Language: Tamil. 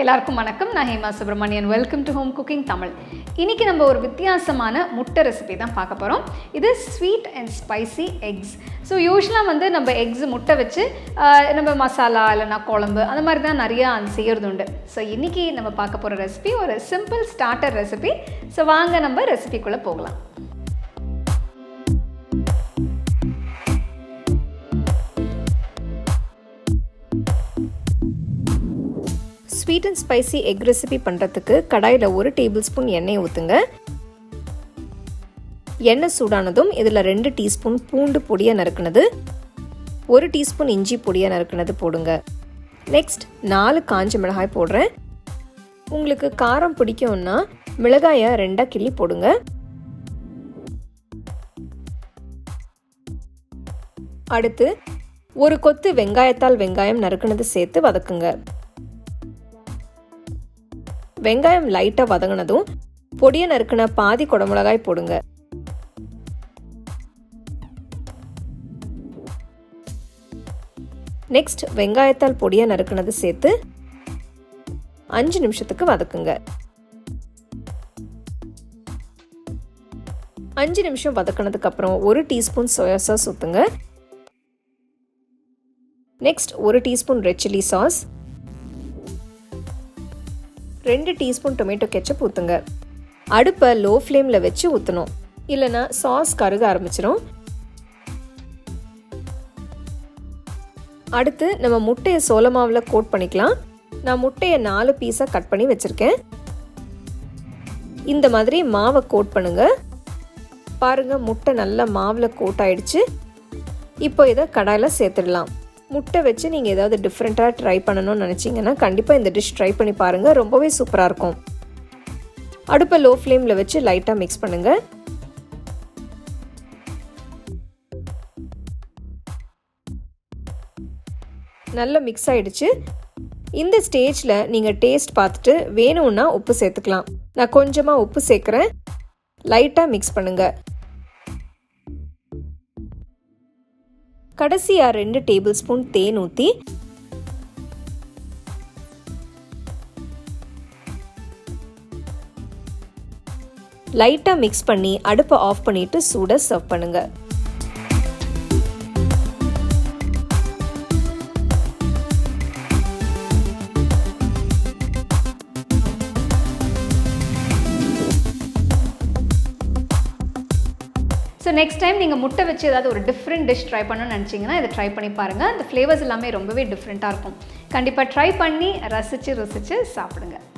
எல்லாருக்கும் வணக்கம் நான் Hema Subramanian welcome to home cooking Tamil இன்றைக்கி நம்ம ஒரு வித்தியாசமான முட்டை ரெசிபி தான் பார்க்க போகிறோம் இது sweet and spicy eggs so யூஸ்வலாக வந்து நம்ம எக்ஸ் முட்டை வச்சு ஆஹ், நம்ம மசாலா இல்லைனா குழம்பு அந்த மாதிரி தான் நிறையா செய்கிறது உண்டு ஸோ இன்றைக்கி நம்ம பார்க்க போகிற ரெசிபி ஒரு சிம்பிள் ஸ்டார்டர் ரெசிபி ஸோ வாங்க நம்ம ரெசிபிக்குள்ளே போகலாம் sweet and spicy egg recipe பண்ணுறதுக்கு கடாயில் ஒரு டேபிள் ஸ்பூன் எண்ணெய் ஊற்றுங்க எண்ணெய் சூடானதும் இதில் ரெண்டு டீஸ்பூன் பூண்டு பொடியாக நறுக்குனது ஒரு டீஸ்பூன் இஞ்சி பொடியாக நறுக்குனது போடுங்க நெக்ஸ்ட் நாலு காஞ்ச மிளகாய் போடுறேன் உங்களுக்கு காரம் பிடிக்கும்னா மிளகாயை ரெண்டாக கிள்ளி போடுங்க அடுத்து ஒரு கொத்து வெங்காயத்தால் வெங்காயம் நறுக்குனது சேர்த்து வதக்குங்க வெங்காயம் லைட்டாக வதங்கினதும் பொடியை நறுக்கின பாதி குடமிளகாய் போடுங்க நெக்ஸ்ட் வெங்காயத்தால் பொடியை நறுக்கினது சேர்த்து அஞ்சு நிமிஷத்துக்கு வதக்குங்க அஞ்சு நிமிஷம் வதக்கினதுக்கு அப்புறம் ஒரு டீஸ்பூன் சோயா சாஸ் ஊற்றுங்க நெக்ஸ்ட் ஒரு டீஸ்பூன் ரெட் சில்லி சாஸ் ரெண்டு டீஸ்பூன் டொமேட்டோ கெச்சப் ஊற்றுங்க அடுப்பை லோ ஃப்ளேமில் வச்சு ஊற்றணும் இல்லைன்னா சாஸ் கருக ஆரம்பிச்சிடும் அடுத்து நம்ம முட்டையை சோள மாவில் கோட் பண்ணிக்கலாம் நான் முட்டையை நாலு பீஸாக கட் பண்ணி வச்சுருக்கேன் இந்த மாதிரி மாவை கோட் பண்ணுங்க பாருங்க முட்டை நல்லா மாவில் கோட் ஆயிடுச்சு இப்போ இதை கடாயில் சேர்த்துடலாம் முட்டை வச்சு நீங்கள் ஏதாவது டிஃப்ரெண்ட்டாக ட்ரை பண்ணணும்னு நினச்சிங்கன்னா கண்டிப்பாக இந்த டிஷ் ட்ரை பண்ணி பாருங்கள் ரொம்பவே சூப்பராக இருக்கும் அடுப்பை லோ ஃப்ளேமில் வச்சு லைட்டாக மிக்ஸ் பண்ணுங்கள் நல்லா மிக்ஸ் ஆயிடுச்சு இந்த ஸ்டேஜில் நீங்கள் டேஸ்ட் பார்த்துட்டு வேணும்னா உப்பு சேர்த்துக்கலாம் நான் கொஞ்சமாக உப்பு சேர்க்குறேன் லைட்டாக மிக்ஸ் பண்ணுங்கள் கடைசியாக ரெண்டு டேபிள் ஸ்பூன் தேன் ஊற்றி லைட்டாக மிக்ஸ் பண்ணி அடுப்பை ஆஃப் பண்ணிட்டு சூட சர்வ் பண்ணுங்க ஸோ நெக்ஸ்ட் டைம் நீங்கள் முட்டை வச்சு ஏதாவது ஒரு டிஃப்ரெண்ட் டிஷ் ட்ரை பண்ணணும்னு நினச்சிங்கன்னா இதை ட்ரை பண்ணி பாருங்கள் அந்த ஃப்ளேவர்ஸ் எல்லாமே ரொம்பவே டிஃப்ரெண்ட்டாக இருக்கும் கண்டிப்பாக ட்ரை பண்ணி ரசித்து ருசித்து சாப்பிடுங்க